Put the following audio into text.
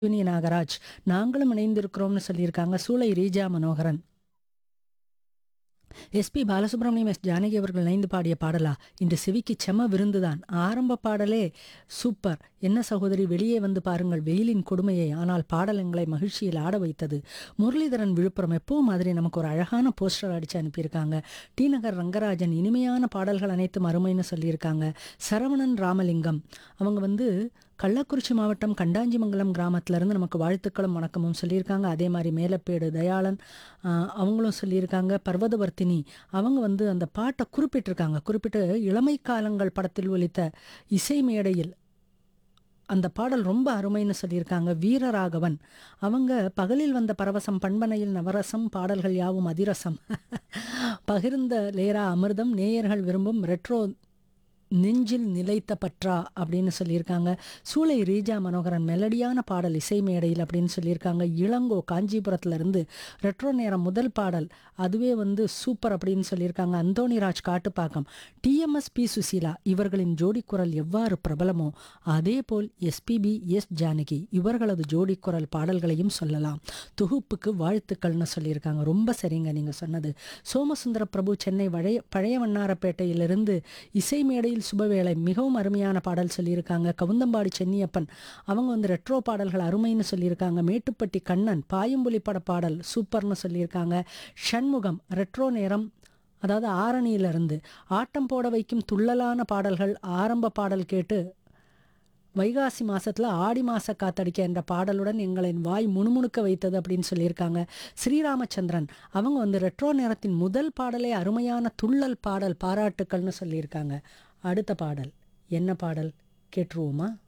யுனி நாகராஜ் நாங்களும் இணைந்திருக்கிறோம்னு சொல்லியிருக்காங்க சூளை ரீஜா மனோகரன் எஸ்பி பாலசுப்ரமணியம் எஸ் ஜானகி அவர்கள் இணைந்து பாடிய பாடலா இன்று செவிக்கு செம விருந்துதான் ஆரம்ப பாடலே சூப்பர் என்ன சகோதரி வெளியே வந்து பாருங்கள் வெயிலின் கொடுமையை ஆனால் பாடல் எங்களை மகிழ்ச்சியில் ஆட வைத்தது முரளிதரன் விழுப்புரம் எப்பவும் மாதிரி நமக்கு ஒரு அழகான போஸ்டர் அடிச்சு அனுப்பியிருக்காங்க டி நகர் ரங்கராஜன் இனிமையான பாடல்கள் அனைத்தும் அருமைன்னு சொல்லியிருக்காங்க சரவணன் ராமலிங்கம் அவங்க வந்து கள்ளக்குறிச்சி மாவட்டம் கண்டாஞ்சிமங்கலம் கிராமத்திலேருந்து நமக்கு வாழ்த்துக்களும் வணக்கமும் சொல்லியிருக்காங்க அதே மாதிரி மேலப்பேடு தயாளன் ஆஹ், அவங்களும் சொல்லியிருக்காங்க பர்வதவர்த்தினி அவங்க வந்து அந்த பாட்டை குறிப்பிட்டிருக்காங்க குறிப்பிட்டு இளமை காலங்கள் படத்தில் ஒலித்த இசை மேடையில் அந்த பாடல் ரொம்ப அருமைன்னு சொல்லியிருக்காங்க வீரராகவன் அவங்க பகலில் வந்த பரவசம் பண்பனையில் நவரசம் பாடல்கள் யாவும் அதிரசம் பகிர்ந்த லேரா அமிர்தம் நேயர்கள் விரும்பும் ரெட்ரோ நெஞ்சில் நிலைத்த பற்றா அப்படின்னு சொல்லியிருக்காங்க சூளை ரீஜா மனோகரன் மெலடியான பாடல் இசை மேடையில் அப்படின்னு சொல்லியிருக்காங்க இளங்கோ காஞ்சிபுரத்துல இருந்து ரெட்ரோ நேரம் முதல் பாடல் அதுவே வந்து சூப்பர் அப்படின்னு சொல்லியிருக்காங்க அந்தோணிராஜ் காட்டுப்பாக்கம் டிஎம்எஸ் பி சுசீலா இவர்களின் ஜோடி குரல் எவ்வாறு பிரபலமோ அதே போல் எஸ்பிபி எஸ் ஜானகி இவர்களது ஜோடி குரல் பாடல்களையும் சொல்லலாம் தொகுப்புக்கு வாழ்த்துக்கள்னு சொல்லியிருக்காங்க ரொம்ப சரிங்க நீங்கள் சொன்னது சோமசுந்தர பிரபு சென்னை வழைய பழைய வண்ணாரப்பேட்டையிலிருந்து இசை மேடையில் சுபவேளை மிகவும் அருமையான பாடல் சொல்லியிருக்காங்க கவுந்தம்பாடி சென்னியப்பன் அவங்க வந்து ரெட்ரோ பாடல்கள் அருமைன்னு சொல்லியிருக்காங்க மேட்டுப்பட்டி கண்ணன் பாயும்புலி பட பாடல் சூப்பர்னு சொல்லியிருக்காங்க ஷண்முகம் ரெட்ரோ நேரம் அதாவது ஆரணியிலிருந்து ஆட்டம் போட வைக்கும் துள்ளலான பாடல்கள் ஆரம்ப பாடல் கேட்டு வைகாசி மாசத்துல ஆடி மாச காத்தடிக்க என்ற பாடலுடன் எங்களின் வாய் முணுமுணுக்க வைத்தது அப்படின்னு சொல்லியிருக்காங்க ஸ்ரீராமச்சந்திரன் அவங்க வந்து ரெட்ரோ நேரத்தின் முதல் பாடலே அருமையான துள்ளல் பாடல் பாராட்டுக்கள்னு சொல்லியிருக்காங்க அடுத்த பாடல் என்ன பாடல் கேட்டுருவோமா